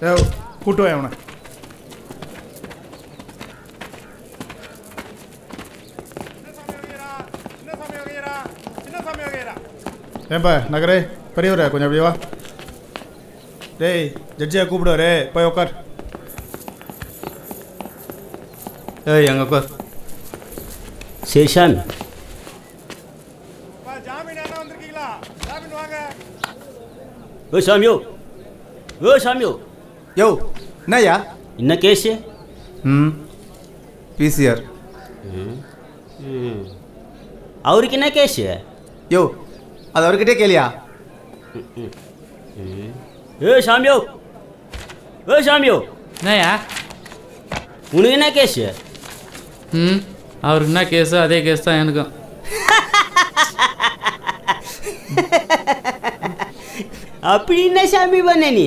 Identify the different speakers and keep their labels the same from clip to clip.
Speaker 1: ஏ கூட்டு வாய் அவனை ஏன்பா நகரே பெரியவரே கொஞ்சம் அப்படியே வா டேய் ஜட்ஜியா கூப்பிடுவாரு போய் உட்கார் ஏய் அங்கே உட்கார்
Speaker 2: சேஷான் ஓ சாமியோ ஓ சாமியோ
Speaker 1: யோ என்னய்யா
Speaker 2: என்ன கேஸ்
Speaker 1: ம் பிசிஆர்
Speaker 2: அவருக்கு என்ன கேஸ்
Speaker 1: யோ அது அவர்கிட்டே கேளியா
Speaker 2: ஏ சாமியோ ஓ சாமியோ
Speaker 3: என்னய்யா
Speaker 2: உனக்கு என்ன கேஸ்
Speaker 3: ம் அவருக்கு என்ன கேஸோ அதே கேஸ் தான் எனக்கும்
Speaker 2: அப்படி என்ன சாமி பண்ண நீ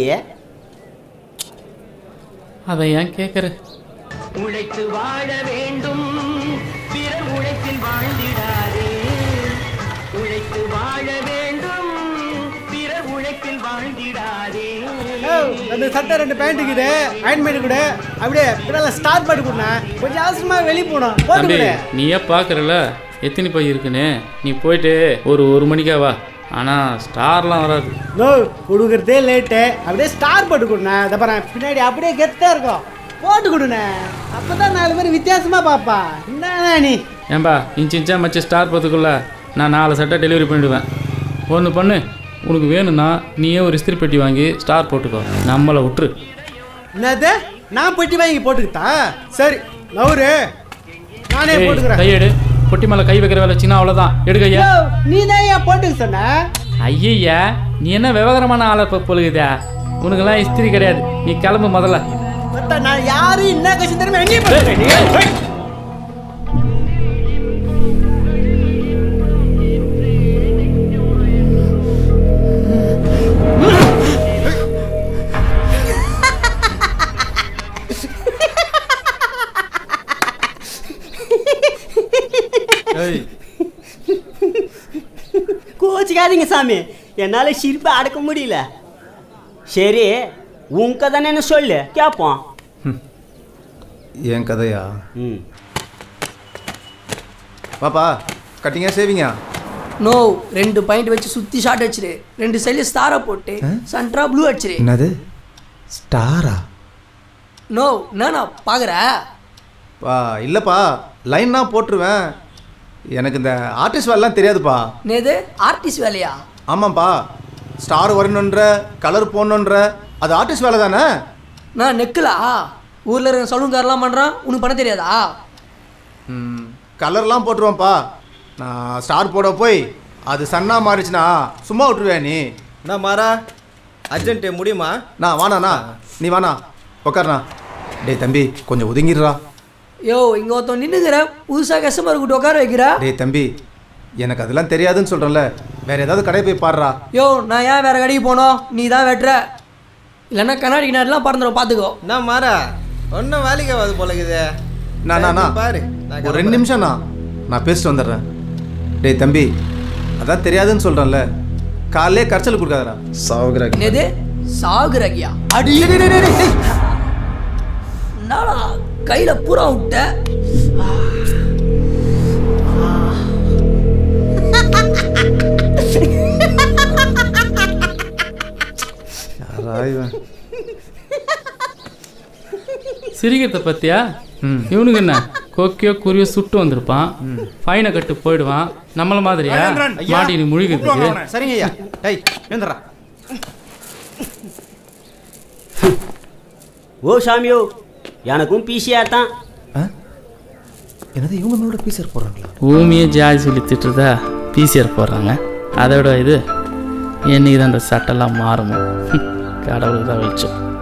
Speaker 3: அதை ஏன் கேட்குற
Speaker 4: உழைத்து வாழ வேண்டும் பிறர் உழைப்பில் வாழ்ந்திடாதே உழைத்து வாழ வேண்டும் பிறர் உழைப்பில் வாழ்ந்திடாதே
Speaker 5: ரெண்டு சட்டை ரெண்டு பேண்ட் இருக்குது அயன் பண்ணி கொடு அப்படியே பின்னால ஸ்டார்ட் பண்ணி கொடுண்ணா கொஞ்சம் அவசரமா வெளியே போகணும் போட்டு
Speaker 3: தம்பி
Speaker 5: கொடு
Speaker 3: நீயே பார்க்குறல எத்தனை பை இருக்குன்னு நீ போயிட்டு ஒரு ஒரு மணிக்கா வா ஆனால் ஸ்டார்லாம் வராது
Speaker 5: நோ கொடுக்குறதே லேட்டு அப்படியே ஸ்டார் போட்டு கொடுண்ணா இதை பாரு பின்னாடி அப்படியே கெத்தா இருக்கும் போட்டு கொடுண்ணே அப்பதான் நாலு பேர் வித்தியாசமா பாப்பா என்னண்ணா நீ
Speaker 3: ஏன்பா இன்ச்சு இன்ச்சா மச்சு ஸ்டார் போகிறதுக்குள்ள நான் நாலு சட்டை டெலிவரி பண்ணிடுவேன் ஒன்று பண்ணு உனக்கு வேணும்னா நீயே ஒரு இஸ்திரி பெட்டி வாங்கி ஸ்டார் போட்டுக்கோ நம்மளை விட்டுரு
Speaker 5: என்னது நான் பெட்டி வாங்கி போட்டுக்கிட்டா சரி நவரு நானே
Speaker 3: ஏய்,
Speaker 5: போட்டுக்கிறேன்
Speaker 3: கையெடு பொட்டி மேலே கை வைக்கிற வேலை வச்சுன்னா அவ்வளோதான் எடுக்கையா
Speaker 5: யோ, நீ தான் ஏன் போட்டுக்க சொன்ன
Speaker 3: ஐயய்யா நீ என்ன விவகாரமான ஆளை இப்போ பொழுகுதா உனக்கெல்லாம் இஸ்திரி கிடையாது நீ கிளம்பு முதல்ல
Speaker 5: மொத்த நான் யாரு என்ன கட்சி தெரியுமா எங்கேயும் போட்டுக்கிறேன் நீ.
Speaker 1: ஏய்
Speaker 2: கோச்சிக்காதீங்க சாமி என்னால் சிரிப்பை அடக்க முடியல சரி உன் கதை என்ன சொல்லு கேட்போம்
Speaker 1: என் கதையா
Speaker 2: ம்
Speaker 1: பாப்பா கட்டிங்க சேவிங்கா
Speaker 6: நோ ரெண்டு பாயிண்ட் வச்சு சுத்தி ஷாட் அடிச்சிரு ரெண்டு சைடுல ஸ்டாரை போட்டு சென்ட்ரா ப்ளூ அடிச்சிரு
Speaker 1: என்னது ஸ்டாரா
Speaker 6: நோ என்னண்ணா பாக்குற
Speaker 1: பா இல்லைப்பா லைன்னா போட்டுருவேன் எனக்கு இந்த ஆர்டிஸ்ட் வேலைலாம் தெரியாதுப்பா
Speaker 6: நேது ஆர்டிஸ்ட் வேலையா
Speaker 1: ஆமாம்ப்பா ஸ்டார் வரணுன்ற கலர் போடணுன்ற அது ஆர்டிஸ்ட் வேலை தானே
Speaker 6: நான் நெக்கலா ஊர்ல இருக்க சலூன்காரெல்லாம் பண்றான் உனக்கு பண்ண தெரியாதா
Speaker 1: ம், கலர்லாம் போட்டுருவேன்ப்பா நான் ஸ்டார் போட போய் அது சன்னா மாறிச்சுன்னா சும்மா விட்டுருவேன் நீ
Speaker 7: என்ன மாறா அர்ஜென்ட்டு முடியுமா
Speaker 1: நான் வாண்ணா நீ வாண்ணா உக்காருண்ணா டேய் தம்பி கொஞ்சம் ஒதுங்கிடுறா
Speaker 6: யோ இங்க ஒருத்தன் நின்னுக்கிற புதுசா கஸ்டமர் கூட்டு உட்கார வைக்கிற
Speaker 1: டேய் தம்பி எனக்கு அதெல்லாம் தெரியாதுன்னு சொல்கிறேன்ல வேற ஏதாவது கடை போய் பாடுறா
Speaker 6: யோ நான் ஏன் வேற கடைக்கு போனோம் நீ தான் வெட்டுற இல்லைன்னா கண்ணாடி கிணறுலாம் பறந்துடும் பார்த்துக்கோ
Speaker 7: என்ன மாறா ஒன்றும் வேலைக்கு ஆகாது போல இருக்குது
Speaker 1: நான் நான், நான்.
Speaker 7: பாரு நான்
Speaker 1: ஒரு ரெண்டு நிமிஷம் நான் நான் பேசிட்டு வந்துடுறேன் டேய் தம்பி அதான் தெரியாதுன்னு சொல்கிறேன்ல காலையிலே கரைச்சல் கொடுக்காதடா சாவுகிற
Speaker 6: நேது சாகுறகியா
Speaker 1: அடி டேய், டேய், டேய், டேய்.
Speaker 6: என்னடா கையில பூரா விட்ட
Speaker 1: யாரா இவன்?
Speaker 3: சிரிக்கிறத பத்தியா இவனுக்கு என்ன கொக்கியோ குருவியோ சுட்டு வந்திருப்பான் ஃபைனை கட்டு போயிடுவான் நம்மள மாதிரியா
Speaker 1: மகேந்திரன், ஐயா,
Speaker 3: மாட்டி நீ முழுகிறதுக்கு
Speaker 1: சரிங்க ஐயா டேய் எழுந்துடுறா
Speaker 2: ஓ சாமியோ எனக்கும் பிசிஆர் தான்
Speaker 1: என்னது இவங்க மேலோட பீசர் போடுறாங்களா
Speaker 3: பூமியே ஜாதி சொல்லி திட்டுறதா பிசிஆர் போடுறாங்க அதை விட இது என்னைக்கு தான் அந்த சட்டெல்லாம் மாறுமோ கடவுளுக்கு தான் வெளிச்சம்